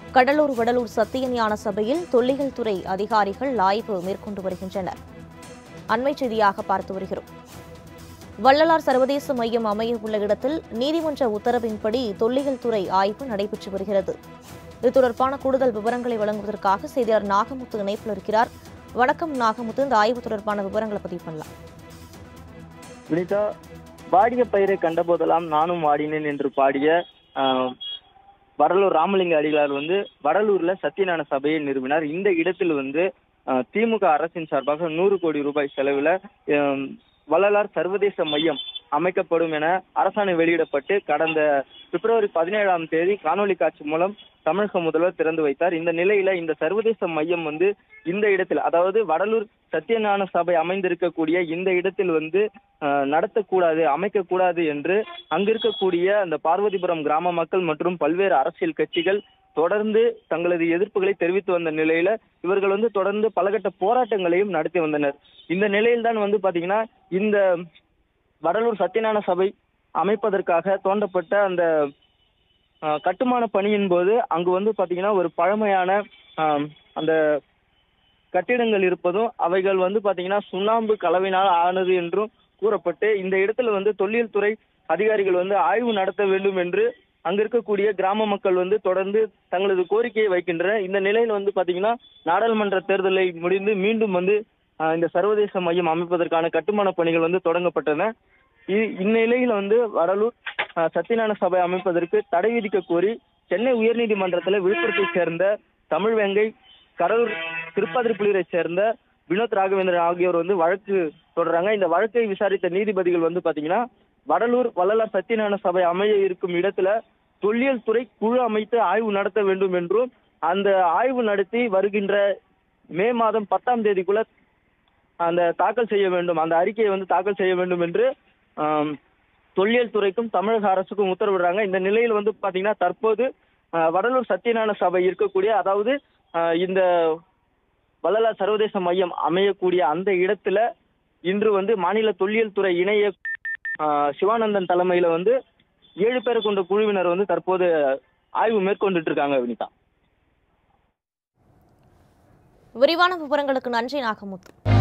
கடலூர் வடலூர் சத்தியஞான சபையில் தொல்லியல் துறை அதிகாரிகள் ஆய்வு மேற்கொண்டு வருகின்றனர் அண்மை செய்தியாக பார்த்து வருகிறோம் வள்ளலார் சர்வதேச மையம் அமைய உள்ள இடத்தில் நீதிமன்ற உத்தரவின்படி தொல்லியல் துறை ஆய்வு நடைபெற்று வருகிறது இது தொடர்பான கூடுதல் விவரங்களை வழங்குவதற்காக செய்தியாளர் நாகமுத்து இணைப்பில் இருக்கிறார் வணக்கம் நாகமுத்து இந்த ஆய்வு தொடர்பான விவரங்களை பதிவு பண்ணலாம் வினிதா வாடிய பயிரை கண்டபோதெல்லாம் நானும் வாடினேன் என்று பாடிய ஆஹ், வடலூர் ராமலிங்க அடிகளார் வந்து வடலூர்ல சத்தியஞான சபையை நிறுவினார் இந்த இடத்தில் வந்து ஆஹ், திமுக அரசின் சார்பாக நூறு கோடி ரூபாய் செலவில் ஆஹ், வள்ளலார் சர்வதேச மையம் அமைக்கப்படும் என அரசாணை வெளியிடப்பட்டு கடந்த பிப்ரவரி பதினேழாம் தேதி காணொலி காட்சி மூலம் தமிழக முதல்வர் திறந்து வைத்தார் இந்த நிலையில இந்த சர்வதேச மையம் வந்து இந்த இடத்தில் அதாவது வடலூர் சத்தியஞான சபை அமைந்திருக்கக்கூடிய இந்த இடத்தில் வந்து அஹ், நடத்தக்கூடாது அமைக்கக்கூடாது என்று அங்க இருக்கக்கூடிய அந்த பார்வதிபுரம் கிராம மக்கள் மற்றும் பல்வேறு அரசியல் கட்சிகள் தொடர்ந்து தங்களது எதிர்ப்புகளை தெரிவித்து வந்த நிலையில இவர்கள் வந்து தொடர்ந்து பலகட்ட போராட்டங்களையும் நடத்தி வந்தனர் இந்த நிலையில்தான் வந்து பாத்தீங்கன்னா இந்த வடலூர் சத்தியஞான சபை அமைப்பதற்காக தோண்டப்பட்ட அந்த அஹ், கட்டுமான பணியின் போது அங்கு வந்து பாத்தீங்கன்னா ஒரு பழமையான ஆம், அந்த கட்டிடங்கள் இருப்பதும் அவைகள் வந்து பாத்தீங்கன்னா சுண்ணாம்பு கலவையினால் ஆனது என்றும் கூறப்பட்டு இந்த இடத்துல வந்து தொல்லியல் துறை அதிகாரிகள் வந்து ஆய்வு நடத்த வேண்டும் என்று அங்க இருக்கக்கூடிய கிராம மக்கள் வந்து தொடர்ந்து தங்களது கோரிக்கையை வைக்கின்றனர் இந்த நிலையில் வந்து பாத்தீங்கன்னா நாடாளுமன்ற தேர்தலை முடிந்து மீண்டும் வந்து ஆஹ், இந்த சர்வதேச மையம் அமைப்பதற்கான கட்டுமான பணிகள் வந்து தொடங்கப்பட்டன இ- இந்நிலையில் வந்து வடலூர் ஆஹ், சத்தியஞான சபை அமைப்பதற்கு தடை விதிக்க கோரி சென்னை உயர்நீதிமன்றத்தில் விழுப்புரத்தை சேர்ந்த தமிழ்வேங்கை கடலூர் திருப்பாதிரிப்புலியரை சேர்ந்த வினோத் ராகவேந்திரன் ஆகியோர் வந்து வழக்கு தொடர்றாங்க இந்த வழக்கை விசாரித்த நீதிபதிகள் வந்து பாத்தீங்கன்னா வடலூர் வள்ளலார் சத்தியஞான சபை அமைய இருக்கும் இடத்துல தொல்லியல் துறை குழு அமைத்து ஆய்வு நடத்த வேண்டும் என்றும் அந்த ஆய்வு நடத்தி வருகின்ற மே மாதம் பத்தாம் தேதிக்குள்ள அந்த தாக்கல் செய்ய வேண்டும் அந்த அறிக்கையை வந்து தாக்கல் செய்ய வேண்டும் என்று ஆம், தொல்லியல் துறைக்கும் தமிழக அரசுக்கும் உத்தரவிடுறாங்க இந்த நிலையில் வந்து பாத்தீங்கன்னா தற்போது ஆஹ், வடலூர் சத்தியஞான சபை இருக்கக்கூடிய அதாவது ஆஹ், இந்த வள்ளலார் சர்வதேச மையம் அமையக்கூடிய அந்த இடத்துல இன்று வந்து மாநில தொல்லியல் துறை இணைய ஆஹ், சிவானந்தன் தலைமையில வந்து ஏழு பேர் கொண்ட குழுவினர் வந்து தற்போது ஆய்வு மேற்கொண்டுட்டு இருக்காங்க வினிதா விரிவான விவரங்களுக்கு நன்றி நாகமுத்து